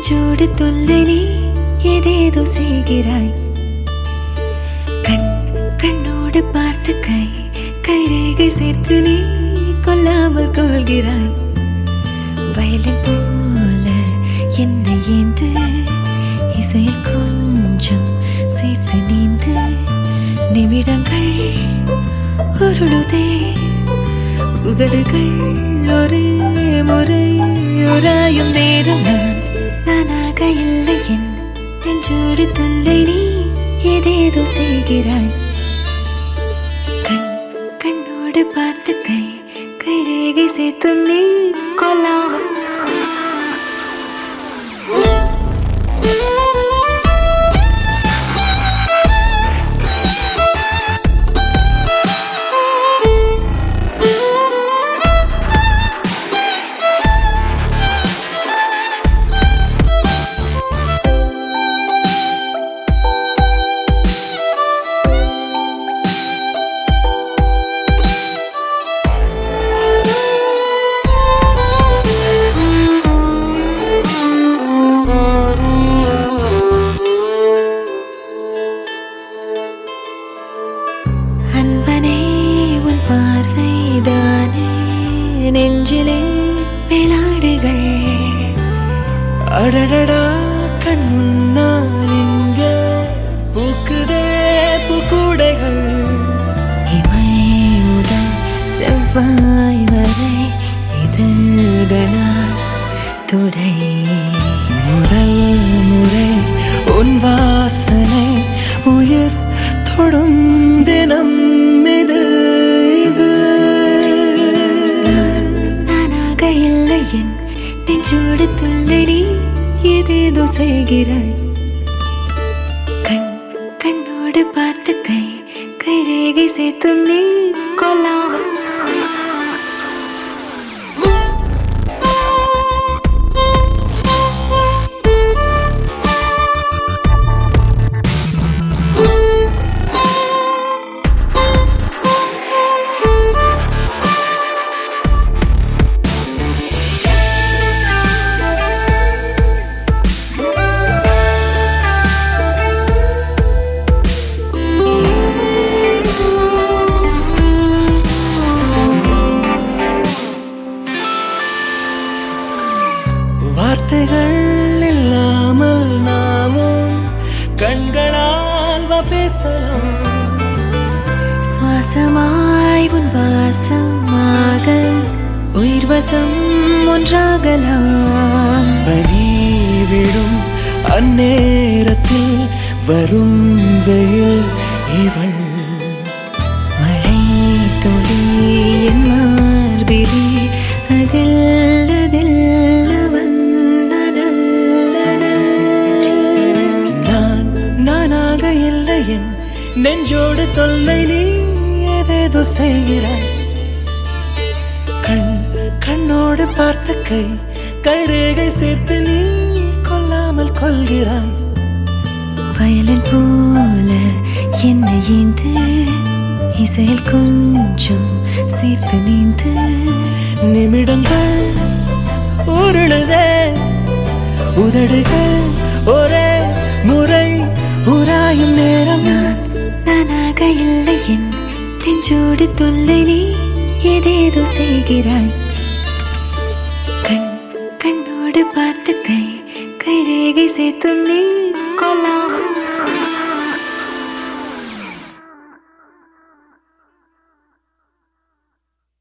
நெஞ்சோடு தொல்லை நீ ஏதேதோ செய்கிறாய் கண் கண்ணோடு பார்த்து கை கைரேகை சேர்த்து நீ கொல்லாமல் கொள்கிறாய் வயலின் போல என்னை ஏந்து இசையில் கொஞ்சம் சேர்த்து நீந்து நிமிடங்கள் உருளுதே உதடுகள் ஒரு முறை உராயும் நேரம் நான் நானாக இல்லை என் நெஞ்சோடு தொல்லை நீ ஏதேதோ செய்கிறாய் கண் கண்ணோடு பார்த்து கை கைரேகை சேர்த்து நீ கொல்லாமல் அன்பனே உன் பார்வைதானே நெஞ்சிலே மேலாடுகள் அடடடா கண் முன்னால் இங்க பூக்குதே பூக்கூடைகள் இமை முதல் செவ்வாய் வரை இதழ்களால் துடை முதல் முறை உன் வாசனை உயிர் தொடும் தினம் இது இது நான் நானாக இல்லை என் நெஞ்சோடு தொல்லை நீ ஏதேதோ செய்கிறாய் கண் கண்ணோடு பார்த்து கை கைரேகை சேர்த்து நீ கொல்லாமல் வார்த்தைகள் இல்லாமல் நாமும் கண்களால் வா பேசலாம் சுவாசமாய் உன் வாசமாக உயிர் வசம் ஒன்றாகலாம் பனி விடும் அந்நேரத்தில் வரும் வெயில் இவள் மழை துளி என் மார்பிலே அதில் அதில் அவன் அனல், அனல். நான் நானாக இல்லை என் நெஞ்சோடு தொல்லை நீ ஏதேதோ செய்கிறாய் கண் கண்ணோடு பார்த்த கை கைரேகை சேர்த்து நீ கொல்லாமல் கொள்கிறாய் வயலின் போல என்னை ஏந்து இசையில் கொஞ்சம் சேர்த்து நீந்து நிமிடங்கள் உருளுதே உதடுகள் ஒரே முறை உராயும் நேரம் நான் நானாக இல்லை என் நெஞ்சோடு தொல்லை நீ ஏதேதோ செய்கிறாய் கண் கண்ணோடு பார்த்து கை கைரேகை சேர்த்து நீ கொல்லாமல்